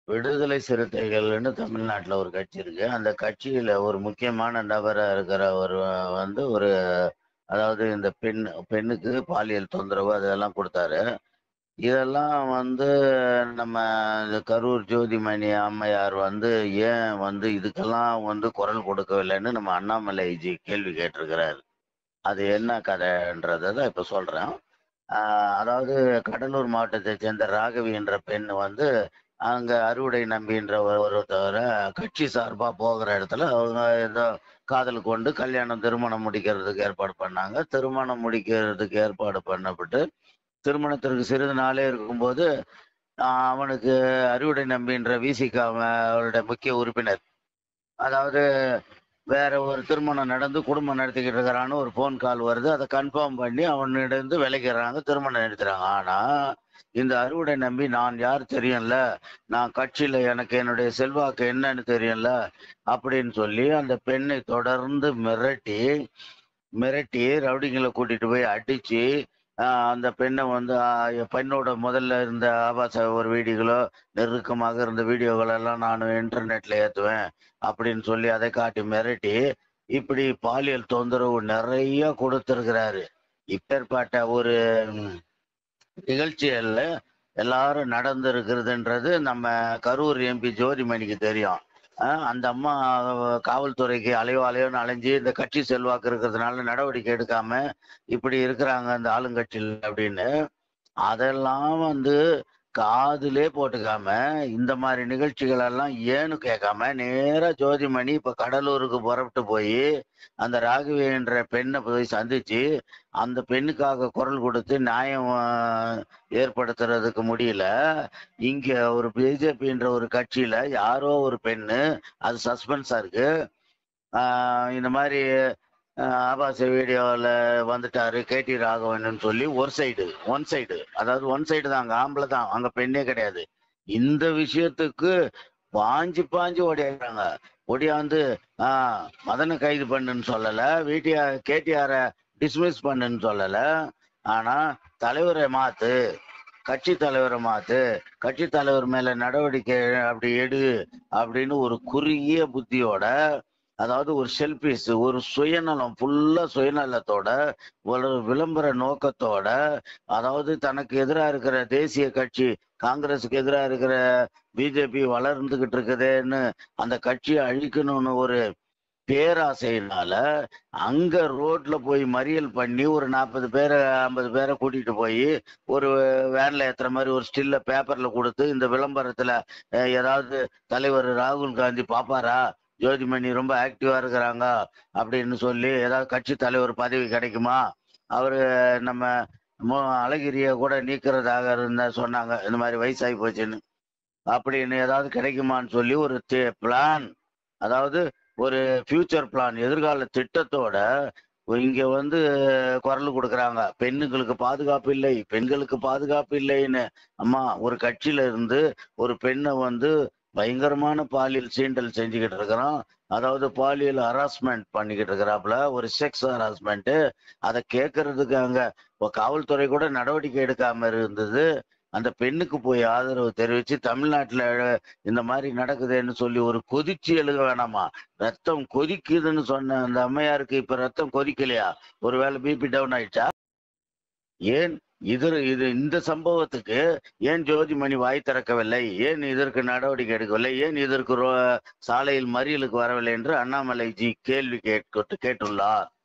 விடுதலை சிறுத்தைகள்னு தமிழ்நாட்டுல ஒரு கட்சி இருக்கு அந்த கட்சியில ஒரு முக்கியமான நபரா இருக்கிற ஒரு வந்து ஒரு அதாவது இந்த பெண் பெண்ணுக்கு பாலியல் தொந்தரவு அதெல்லாம் கொடுத்தாரு இதெல்லாம் வந்து நம்ம இந்த கரூர் ஜோதிமணி அம்மையார் வந்து ஏன் வந்து இதுக்கெல்லாம் வந்து குரல் கொடுக்கவில்லைன்னு நம்ம அண்ணாமலைஜி கேள்வி கேட்டிருக்கிறாரு அது என்ன கதைன்றதை தான் இப்போ சொல்றேன் ஆஹ் அதாவது கடலூர் மாவட்டத்தை சேர்ந்த ராகவி என்ற பெண் வந்து அங்க அறுவடை நம்பின்ற ஒரு- ஒருத்தவரை கட்சி சார்பா போகிற இடத்துல அவங்க ஏதோ காதல் கொண்டு கல்யாணம் திருமணம் முடிக்கிறதுக்கு ஏற்பாடு பண்ணாங்க திருமணம் முடிக்கிறதுக்கு ஏற்பாடு பண்ணப்பட்டு திருமணத்திற்கு சிறிது நாளே இருக்கும்போது ஆஹ் அவனுக்கு அறுவடை நம்பின்ற விசிகா அவருடைய முக்கிய உறுப்பினர் அதாவது வேற ஒரு திருமணம் நடந்து குடும்பம் நடத்திக்கிட்டு இருக்கிறான்னு ஒரு ஃபோன் கால் வருது அதை கன்ஃபார்ம் பண்ணி அவனிடந்து விலைக்கிறாங்க திருமணம் நடத்துறாங்க ஆனா இந்த அறுவடை நம்பி நான் யார் தெரியும்ல நான் கட்சியில எனக்கு என்னுடைய செல்வாக்கு என்னன்னு தெரியும்ல அப்படின்னு சொல்லி அந்த பெண்ணை தொடர்ந்து மிரட்டி மிரட்டி ரவுடிங்களை கூட்டிட்டு போய் அடிச்சு ஆஹ் அந்த பெண்ணை வந்து ஆஹ் பெண்ணோட முதல்ல இருந்த ஆபாச ஒரு வீடியோகளோ நெருக்கமாக இருந்த வீடியோகள் எல்லாம் நான் இன்டர்நெட்ல ஏத்துவேன் அப்படின்னு சொல்லி அதை காட்டி மிரட்டி இப்படி பாலியல் தொந்தரவு நிறைய கொடுத்திருக்கிறாரு இப்பேற்பட்ட ஒரு ம், நிகழ்ச்சிகள்ல எல்லாரும் நடந்திருக்கிறதுன்றது நம்ம கரூர் எம்பி ஜோதிமணிக்கு தெரியும் ஆஹ் அந்த அம்மா காவல்துறைக்கு அலையோ அலையோன்னு அலைஞ்சு இந்த கட்சி செல்வாக்கு இருக்கிறதுனால நடவடிக்கை எடுக்காம இப்படி இருக்கிறாங்க அந்த ஆளுங்கட்சியில் அப்படின்னு அதெல்லாம் வந்து காதுலே போட்டுக்காம இந்த மாதிரி நிகழ்ச்சிகள் எல்லாம் ஏன்னு கேட்காம நேரா ஜோதிமணி இப்ப கடலூருக்கு புறப்பட்டு போய் அந்த ராகவி என்ற பெண்ணை போய் சந்திச்சு அந்த பெண்ணுக்காக குரல் கொடுத்து நியாயம் ஆஹ், ஏற்படுத்துறதுக்கு முடியல இங்க ஒரு பிஜேபின்ற ஒரு கட்சியில யாரோ ஒரு பெண்ணு அது சஸ்பென்ஸா இருக்கு ஆஹ், இந்த மாதிரி ஆஹ், ஆபாச வீடியோவில் வந்துட்டாரு கேடி ராகவன் சொல்லி ஒரு சைடு ஒன் சைடு அதாவது ஒன் சைடு தான் அங்க ஆம்பளை தான் அங்க பெண்ணே கிடையாது இந்த விஷயத்துக்கு பாஞ்சு பாஞ்சு ஓடியாடுறாங்க ஓடியாந்து ஆஹ் மதனை கைது பண்ணுன்னு சொல்லல வீட்டியார் கேடிஆர டிஸ்மிஸ் பண்ணுன்னு சொல்லல ஆனா தலைவரை மாத்து கட்சி தலைவரை மாத்து கட்சி தலைவர் மேல நடவடிக்கை அப்படி எடு அப்படின்னு ஒரு குறுகிய புத்தியோட அதாவது ஒரு செல்பிஸ் ஒரு சுயநலம் ஃபுல்லா சுயநலத்தோட ஒரு விளம்பர நோக்கத்தோட அதாவது தனக்கு எதிராக இருக்கிற தேசிய கட்சி காங்கிரஸுக்கு எதிராக இருக்கிற பிஜேபி வளர்ந்துகிட்டு இருக்குதேன்னு அந்த கட்சியை அழிக்கணும்னு ஒரு பேராசையினால அங்க ரோட்ல போய் மறியல் பண்ணி ஒரு நாற்பது பேரை ஐம்பது பேரை கூட்டிட்டு போய் ஒரு வேன்ல ஏத்துற மாதிரி ஒரு ஸ்டில்ல பேப்பர்ல கொடுத்து இந்த விளம்பரத்துல அஹ், ஏதாவது தலைவர் ராகுல் காந்தி பாப்பாரா ஜோதிமணி ரொம்ப ஆக்டிவா இருக்கிறாங்க அப்படின்னு சொல்லி ஏதாவது கட்சி தலைவர் பதவி கிடைக்குமா அவரு நம்ம மோ அழகிரிய கூட நீக்கிறதாக இருந்தா சொன்னாங்க இந்த மாதிரி வயசாகி போச்சுன்னு அப்படின்னு ஏதாவது கிடைக்குமான்னு சொல்லி ஒரு பிளான் அதாவது ஒரு ஃபியூச்சர் பிளான் எதிர்கால திட்டத்தோட இங்க வந்து குரல் கொடுக்குறாங்க பெண்ணுங்களுக்கு பாதுகாப்பு இல்லை பெண்களுக்கு பாதுகாப்பு இல்லைன்னு அம்மா ஒரு கட்சியில இருந்து ஒரு பெண்ணை வந்து பயங்கரமான பாலியல் சீண்டல் செஞ்சுக்கிட்டு இருக்கிறான் அதாவது பாலியல் ஹராஸ்மெண்ட் பண்ணிக்கிட்டு இருக்கிறாப்புல ஒரு செக்ஸ் ஹராஸ்மெண்ட் அதை கேட்கறதுக்கு அங்க இப்ப காவல்துறை கூட நடவடிக்கை எடுக்காம இருந்தது அந்த பெண்ணுக்கு போய் ஆதரவு தெரிவிச்சு தமிழ்நாட்டுல இந்த மாதிரி நடக்குதுன்னு சொல்லி ஒரு கொதிச்சு எழுத வேணாமா ரத்தம் கொதிக்குதுன்னு சொன்ன அந்த அம்மையாருக்கு இப்ப ரத்தம் கொதிக்கலையா ஒருவேளை பிபி டவுன் ஆயிடுச்சா ஏன் இது இது இந்த சம்பவத்துக்கு ஏன் ஜோதிமணி வாய் திறக்கவில்லை ஏன் இதற்கு நடவடிக்கை எடுக்கவில்லை ஏன் இதற்கு ரோ- சாலையில் மறியலுக்கு வரவில்லை என்று அண்ணாமலை ஜி கேள்வி கேட்க கேட்டுள்ளார்